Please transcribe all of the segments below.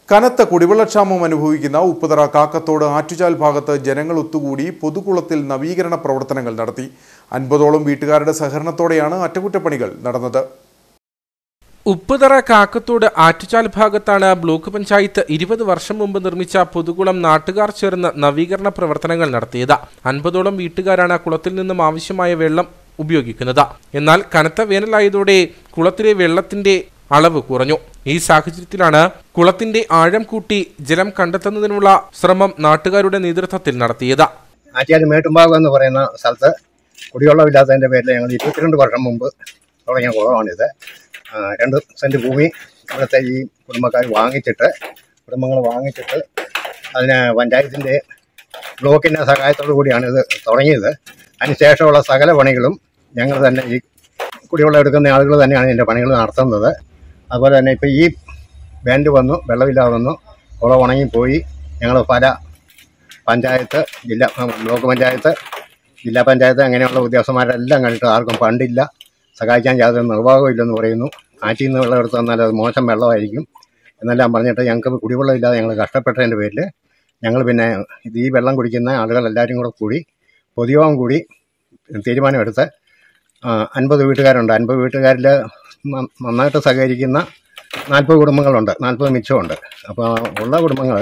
കനത്ത കുടിവെള്ളക്ഷാമം അനുഭവിക്കുന്ന ഉപ്പുതറ കാക്കത്തോട് ആറ്റുചാൽ ഭാഗത്ത് ജനങ്ങൾ ഒത്തുകൂടി പൊതുകുളത്തിൽ നവീകരണ പ്രവർത്തനങ്ങൾ നടത്തി അൻപതോളം വീട്ടുകാരുടെ സഹകരണത്തോടെയാണ് അറ്റകുറ്റപ്പണികൾ നടന്നത് ഉപ്പുതറ കാക്കത്തോട് ആറ്റുചാൽ ഭാഗത്താണ് ബ്ലോക്ക് പഞ്ചായത്ത് ഇരുപത് വർഷം മുമ്പ് നിർമ്മിച്ച പൊതുകുളം നാട്ടുകാർ ചേർന്ന് നവീകരണ പ്രവർത്തനങ്ങൾ നടത്തിയത് അൻപതോളം വീട്ടുകാരാണ് കുളത്തിൽ നിന്നും ആവശ്യമായ വെള്ളം ഉപയോഗിക്കുന്നത് എന്നാൽ കനത്ത വേനലായതോടെ കുളത്തിലെ വെള്ളത്തിന്റെ അളവ് കുറഞ്ഞു ഈ സാഹചര്യത്തിലാണ് കുളത്തിന്റെ ആഴം കൂട്ടി ജലം കണ്ടെത്തുന്നതിനുള്ള ശ്രമം നാട്ടുകാരുടെ നേതൃത്വത്തിൽ നടത്തിയത് ആറ്റിയാൽ മേട്ടുംഭാഗം എന്ന് പറയുന്ന സ്ഥലത്ത് കുടിവെള്ളമില്ലാത്തതിൻ്റെ പേരിൽ ഞങ്ങൾ ഇരുപത്തിരണ്ട് വർഷം മുമ്പ് തുടങ്ങിയ കുളമാണിത് ആ, രണ്ട് സെൻറ്റ് ഭൂമി ഇവിടുത്തെ ഈ കുടുംബക്കാർ വാങ്ങിച്ചിട്ട് കുടുംബങ്ങൾ വാങ്ങിച്ചിട്ട് അതിന് പഞ്ചായത്തിൻ്റെ ബ്ലോക്കിൻ്റെ സഹായത്തോടു കൂടിയാണ് ഇത് തുടങ്ങിയത് അതിനുശേഷമുള്ള സകല പണികളും ഞങ്ങൾ തന്നെ ഈ കുടിവെള്ളം എടുക്കുന്ന ആളുകൾ തന്നെയാണ് ഇതിൻ്റെ പണികൾ നടത്തുന്നത് അതുപോലെ തന്നെ ഇപ്പോൾ ഈ ബാൻഡ് വന്നു വെള്ളമില്ലാതെ വന്നു കുളം ഉണങ്ങിപ്പോയി ഞങ്ങൾ പല പഞ്ചായത്ത് ജില്ലാ ബ്ലോക്ക് പഞ്ചായത്ത് ജില്ലാ പഞ്ചായത്ത് അങ്ങനെയുള്ള ഉദ്യോഗസ്ഥന്മാരെല്ലാം കണ്ടിട്ട് ആർക്കും ഫണ്ടില്ല സഹായിക്കാൻ യാതൊരു നിർവാഹവും ഇല്ലെന്ന് പറയുന്നു ആറ്റിൽ നിന്ന് വെള്ളം എടുത്ത് തന്നാൽ അത് മോശം വെള്ളമായിരിക്കും എന്നെല്ലാം പറഞ്ഞിട്ട് ഞങ്ങൾക്ക് കുടിവെള്ളമില്ലാതെ ഞങ്ങൾ കഷ്ടപ്പെട്ടതിൻ്റെ പേരിൽ ഞങ്ങൾ പിന്നെ ഇത് ഈ വെള്ളം കുടിക്കുന്ന ആളുകൾ എല്ലാവരും കൂടെ കൂടി പൊതുയോഗം കൂടി തീരുമാനമെടുത്ത് ആ, അൻപത് വീട്ടുകാരുണ്ട് അൻപത് വീട്ടുകാരിൽ ന- നന്നായിട്ട് സഹകരിക്കുന്ന നാൽപ്പത് കുടുംബങ്ങളുണ്ട് നാൽപ്പത് മിച്ചമുണ്ട് അപ്പോൾ ഉള്ള കുടുംബങ്ങൾ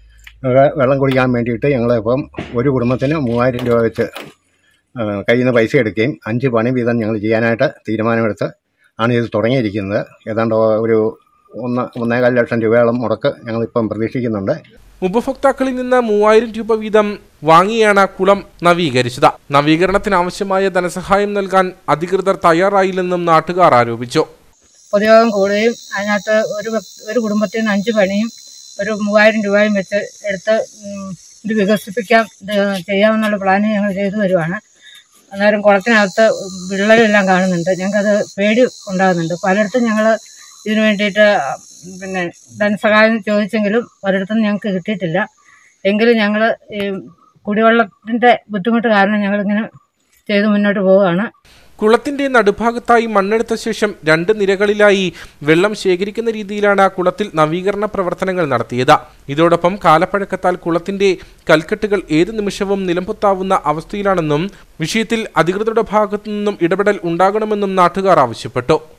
വെള്ളം കുടിക്കാൻ വേണ്ടിയിട്ട് ഞങ്ങളിപ്പം ഒരു കുടുംബത്തിന് മൂവായിരം രൂപ വെച്ച് ആ, കയ്യിൽ നിന്ന് പൈസ എടുക്കുകയും അഞ്ച് പണി വീതം ഞങ്ങൾ ചെയ്യാനായിട്ട് തീരുമാനമെടുത്ത് ആണ് ഇത് തുടങ്ങിയിരിക്കുന്നത് ഏതാണ്ട് ഒരു ഒന്ന് ഒന്നേകാൽ ലക്ഷം രൂപയോളം മുടക്ക് ഞങ്ങളിപ്പം പ്രതീക്ഷിക്കുന്നുണ്ട് ഉപഭോക്താക്കളിൽ നിന്ന് മൂവായിരം രൂപ വീതം വാങ്ങിയാണ് കുളം നവീകരിച്ചത് നവീകരണത്തിന് ആവശ്യമായ ധനസഹായം നൽകാൻ അധികൃതർ തയ്യാറായില്ലെന്നും നാട്ടുകാർ ആരോപിച്ചു പൊതുയോഗം കൂടുകയും അതിനകത്ത് ഒരു വ്യക്- ഒരു കുടുംബത്തിൽ നിന്ന് അഞ്ച് പണിയും ഒരു മൂവായിരം രൂപയും വെച്ച് എടുത്ത് ഉം, ഇത് വികസിപ്പിക്കാം ഇത് ചെയ്യാമെന്നുള്ള പ്ലാൻ ഞങ്ങൾ ചെയ്തു വരുവാണ് അന്നേരം കുളത്തിനകത്ത് വിള്ളലെല്ലാം കാണുന്നുണ്ട് ഞങ്ങൾക്കത് പേടി ഉണ്ടാകുന്നുണ്ട് പലയിടത്തും ഞങ്ങൾ ഇതിനു വേണ്ടിയിട്ട് പിന്നെ ധനസഹായം ചോദിച്ചെങ്കിലും പലയിടത്തും ഞങ്ങൾക്ക് കിട്ടിയിട്ടില്ല എങ്കിലും ഞങ്ങൾ ഈ കുടിവെള്ളത്തിൻ്റെ ബുദ്ധിമുട്ട് കാരണം ഞങ്ങളിങ്ങനെ ചെയ്ത് മുന്നോട്ട് പോവുകയാണ് കുളത്തിന്റെ നടുഭാഗത്തായി മണ്ണെടുത്ത ശേഷം രണ്ട് നിരകളിലായി വെള്ളം ശേഖരിക്കുന്ന രീതിയിലാണ് കുളത്തിൽ നവീകരണ പ്രവർത്തനങ്ങൾ നടത്തിയത് ഇതോടൊപ്പം കാലപ്പഴക്കത്താൽ കുളത്തിന്റെ കൽക്കെട്ടുകൾ ഏത് നിമിഷവും നിലംപൊത്താവുന്ന അവസ്ഥയിലാണെന്നും വിഷയത്തിൽ അധികൃതരുടെ ഭാഗത്തു നിന്നും ഇടപെടൽ ഉണ്ടാകണമെന്നും നാട്ടുകാർ ആവശ്യപ്പെട്ടു